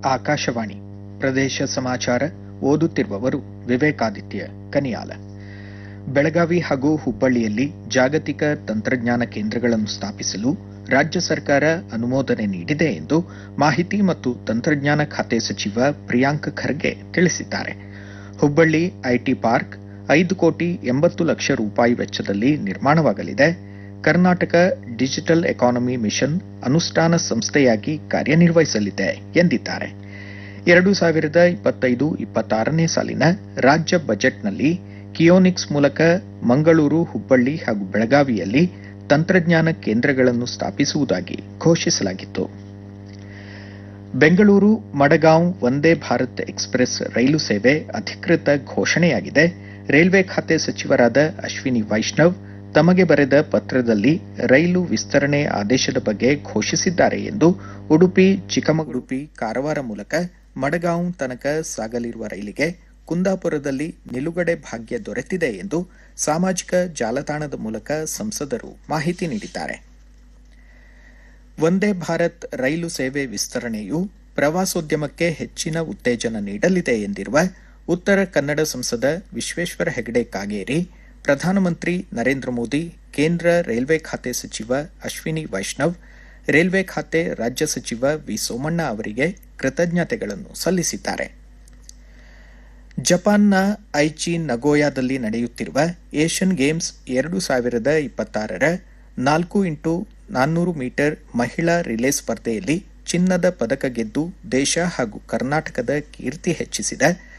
ಆಕಾಶವಾಣಿ ಪ್ರದೇಶ ಸಮಾಚಾರ ಓದುತ್ತಿರುವವರು ವಿವೇಕಾದಿತ್ಯ ಕನಿಯಾಲ ಬೆಳಗಾವಿ ಹಾಗೂ ಹುಬ್ಬಳ್ಳಿಯಲ್ಲಿ ಜಾಗತಿಕ ತಂತ್ರಜ್ಞಾನ ಕೇಂದ್ರಗಳನ್ನು ಸ್ಥಾಪಿಸಲು ರಾಜ್ಯ ಸರ್ಕಾರ ಅನುಮೋದನೆ ನೀಡಿದೆ ಎಂದು ಮಾಹಿತಿ ಮತ್ತು ತಂತ್ರಜ್ಞಾನ ಖಾತೆ ಸಚಿವ ಪ್ರಿಯಾಂಕ್ ಖರ್ಗೆ ತಿಳಿಸಿದ್ದಾರೆ ಹುಬ್ಬಳ್ಳಿ ಐಟಿ ಪಾರ್ಕ್ ಐದು ಕೋಟಿ ಎಂಬತ್ತು ಲಕ್ಷ ರೂಪಾಯಿ ವೆಚ್ಚದಲ್ಲಿ ನಿರ್ಮಾಣವಾಗಲಿದೆ ಕರ್ನಾಟಕ ಡಿಜಿಟಲ್ ಎಕಾನಮಿ ಮಿಷನ್ ಅನುಷ್ಠಾನ ಸಂಸ್ಥೆಯಾಗಿ ಕಾರ್ಯನಿರ್ವಹಿಸಲಿದೆ ಎಂದಿದ್ದಾರೆ ಎರಡು ಸಾವಿರದ ಇಪ್ಪತ್ತೈದು ಇಪ್ಪತ್ತಾರನೇ ಸಾಲಿನ ರಾಜ್ಯ ಬಜೆಟ್ನಲ್ಲಿ ಕಿಯೋನಿಕ್ಸ್ ಮೂಲಕ ಮಂಗಳೂರು ಹುಬ್ಬಳ್ಳಿ ಹಾಗೂ ಬೆಳಗಾವಿಯಲ್ಲಿ ತಂತ್ರಜ್ಞಾನ ಕೇಂದ್ರಗಳನ್ನು ಸ್ಥಾಪಿಸುವುದಾಗಿ ಘೋಷಿಸಲಾಗಿತ್ತು ಬೆಂಗಳೂರು ಮಡಗಾಂವ್ ವಂದೇ ಭಾರತ್ ಎಕ್ಸ್ಪ್ರೆಸ್ ರೈಲು ಸೇವೆ ಅಧಿಕೃತ ಘೋಷಣೆಯಾಗಿದೆ ರೈಲ್ವೆ ಖಾತೆ ಸಚಿವರಾದ ಅಶ್ವಿನಿ ವೈಷ್ಣವ್ ತಮಗೆ ಬರೆದ ಪತ್ರದಲ್ಲಿ ರೈಲು ವಿಸ್ತರಣೆ ಆದೇಶದ ಬಗ್ಗೆ ಘೋಷಿಸಿದ್ದಾರೆ ಎಂದು ಉಡುಪಿ ಚಿಕ್ಕಮಗಳೂರು ಕಾರವಾರ ಮೂಲಕ ಮಡಗಾಂವ್ ತನಕ ಸಾಗಲಿರುವ ರೈಲಿಗೆ ಕುಂದಾಪುರದಲ್ಲಿ ನಿಲುಗಡೆ ಭಾಗ್ಯ ದೊರೆತಿದೆ ಎಂದು ಸಾಮಾಜಿಕ ಜಾಲತಾಣದ ಮೂಲಕ ಸಂಸದರು ಮಾಹಿತಿ ನೀಡಿದ್ದಾರೆ ವಂದೇ ಭಾರತ್ ರೈಲು ಸೇವೆ ವಿಸ್ತರಣೆಯು ಪ್ರವಾಸೋದ್ಯಮಕ್ಕೆ ಹೆಚ್ಚಿನ ಉತ್ತೇಜನ ನೀಡಲಿದೆ ಎಂದಿರುವ ಉತ್ತರ ಕನ್ನಡ ಸಂಸದ ವಿಶ್ವೇಶ್ವರ ಹೆಗಡೆ ಕಾಗೇರಿ ಪ್ರಧಾನಮಂತ್ರಿ ನರೇಂದ್ರ ಮೋದಿ ಕೇಂದ್ರ ರೈಲ್ವೆ ಖಾತೆ ಸಚಿವ ಅಶ್ವಿನಿ ವೈಷ್ಣವ್ ರೈಲ್ವೆ ಖಾತೆ ರಾಜ್ಯ ಸಚಿವ ವಿ ಸೋಮಣ್ಣ ಅವರಿಗೆ ಕೃತಜ್ಞತೆಗಳನ್ನು ಸಲ್ಲಿಸಿದ್ದಾರೆ ಜಪಾನ್ನ ಐಚಿ ನಗೋಯಾದಲ್ಲಿ ನಡೆಯುತ್ತಿರುವ ಏಷ್ಯನ್ ಗೇಮ್ಸ್ ಎರಡು ಸಾವಿರದ ಇಪ್ಪತ್ತಾರರ ನಾಲ್ಕು ಇಂಟು ನಾನ್ನೂರು ಮೀಟರ್ ಮಹಿಳಾ ರಿಲೇ ಸ್ಪರ್ಧೆಯಲ್ಲಿ ಚಿನ್ನದ ಪದಕ ಗೆದ್ದು ದೇಶ ಹಾಗೂ ಕರ್ನಾಟಕದ ಕೀರ್ತಿ ಹೆಚ್ಚಿಸಿದ